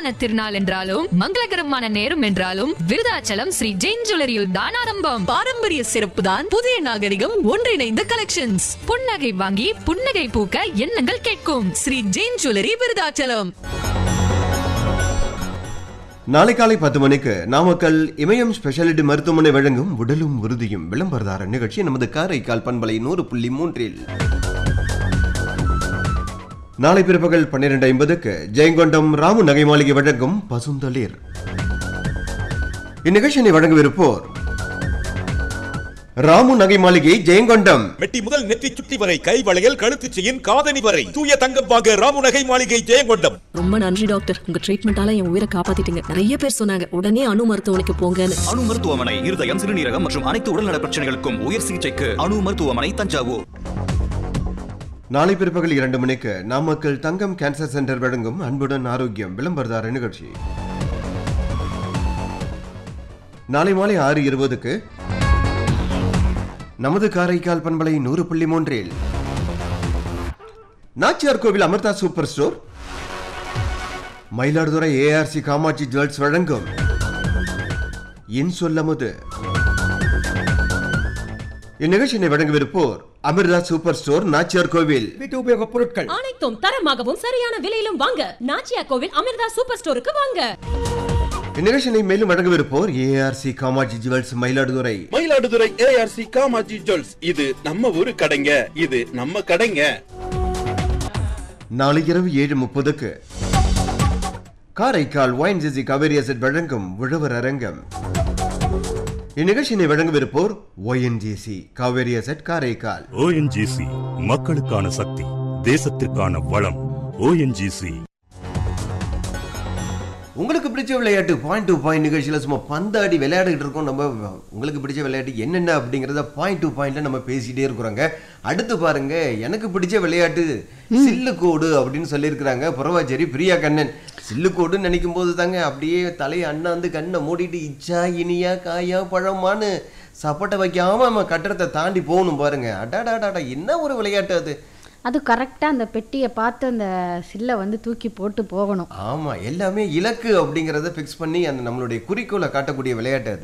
சுபமான திருநாள் என்றாலும் மங்களகரமான நேரம் என்றாலும் விருதாச்சலம் ஸ்ரீ ஜெயின் ஜுவல்லரியில் தான் ஆரம்பம் பாரம்பரிய சிறப்பு தான் புதிய நாகரிகம் ஒன்றிணைந்த கலெக்ஷன்ஸ் புன்னகை வாங்கி புன்னகை பூக்க எண்ணங்கள் கேட்கும் ஸ்ரீ ஜெயின் ஜுவல்லரி விருதாச்சலம் நாளை காலை பத்து மணிக்கு நாமக்கல் இமயம் ஸ்பெஷாலிட்டி மருத்துவமனை வழங்கும் உடலும் உறுதியும் விளம்பரதார நிகழ்ச்சி நமது காரைக்கால் பண்பலை நூறு புள்ளி மூன்றில் நாளை பிற்பகல் பன்னிரண்டு ஐம்பதுக்கு ஜெயங்கொண்டம் ராமு நகை மாளிகை வழங்கும் பசுந்தளிர் இந்நிகழ்ச்சியினை வழங்கவிருப்போர் ராமு நகை மாளிகை ஜெயங்கொண்டம் மெட்டி முதல் நெற்றி சுட்டி வரை கை வளையல் கழுத்து செயின் காதணி வரை தூய தங்கம் வாங்க ராமுநகை மாளிகை ஜெயங்கொண்டம் ரொம்ப நன்றி டாக்டர் உங்க ட்ரீட்மெண்டால என் உயிரை காப்பாத்திட்டீங்க நிறைய பேர் சொன்னாங்க உடனே அணு மருத்துவமனைக்கு போங்கன்னு அணு மருத்துவமனை இருதயம் சிறுநீரகம் மற்றும் அனைத்து உடல்நல பிரச்சனைகளுக்கும் உயர் சிகிச்சைக்கு அணு மருத்துவமனை தஞ்சாவூர் நாளை பிற்பகல் இரண்டு மணிக்கு நாமக்கல் தங்கம் கேன்சர் சென்டர் வழங்கும் அன்புடன் ஆரோக்கியம் விளம்பரதார நிகழ்ச்சி நாளை மாலை ஆறு இருபதுக்கு நமது காரைக்கால் பண்பலை நூறு புள்ளி மூன்றில் Nachiyar Koil Amirtha super store Mayiladuthurai ARC Kamatchi jewels வழங்கும் இன் சொல்லமுது இந்நிகழ்ச்சியினை வழங்கவிருப்போர் அமிர்தா சூப்பர் ஸ்டோர் நாச்சியார் கோவில் வீட்டு உபயோகப் பொருட்கள் அனைத்தும் தரமாகவும் சரியான விலையிலும் வாங்க நாச்சியா கோவில் அமிர்தா சூப்பர் ஸ்டோருக்கு வாங்க இந்நிகழ்ச்சியினை மேலும் வழங்கவிருப்போர் ARC Kamatchi jewels Mayiladuthurai Mayiladuthurai ARC Kamatchi jewels இது நம்ம ஊரு கடைங்க இது நம்ம கடைங்க நாளை இரவு ஏழு முப்பதுக்கு காரைக்கால் ஒயின்சிசி காவேரி அசட் வழங்கும் உழவர் அரங்கம் இந்நிகழ்ச்சியினை வழங்கவிருப்போர் ONGC Kaveri asset Karaikal ONGC மக்களுக்கான சக்தி தேசத்திற்கான வளம் ஓஎன்ஜிசி உங்களுக்கு பிடிச்ச விளையாட்டு பாயிண்ட் டு பாயிண்ட் நிகழ்ச்சியில் சும்மா பந்தாடி விளையாடிட்டு இருக்கோம் நம்ம உங்களுக்கு பிடிச்ச விளையாட்டு என்னென்ன அப்படிங்கிறத பாயிண்ட் டு பாயிண்ட்ல நம்ம பேசிட்டே இருக்கிறோங்க அடுத்து பாருங்க எனக்கு பிடிச்ச விளையாட்டு சில்லுக்கோடு அப்படின்னு சொல்லியிருக்கிறாங்க புறவாச்சேரி பிரியா கண்ணன் சில்லுக்கோடுன்னு நினைக்கும் போது தாங்க அப்படியே தலையை அண்ணாந்து கண்ணை மூடிட்டு இச்சா இனியா காயா பழமான்னு சப்பட்டை வைக்காம நம்ம கட்டடத்தை தாண்டி போகணும் பாருங்க அடாடாடாடா என்ன ஒரு விளையாட்டு அது அது கரெக்டாக அந்த பெட்டியை பார்த்து அந்த சில்லை வந்து தூக்கி போட்டு போகணும் ஆமா எல்லாமே இலக்கு அப்படிங்கறத ஃபிக்ஸ் பண்ணி அந்த நம்மளுடைய குறிக்கோளை காட்டக்கூடிய விளையாட்டு அது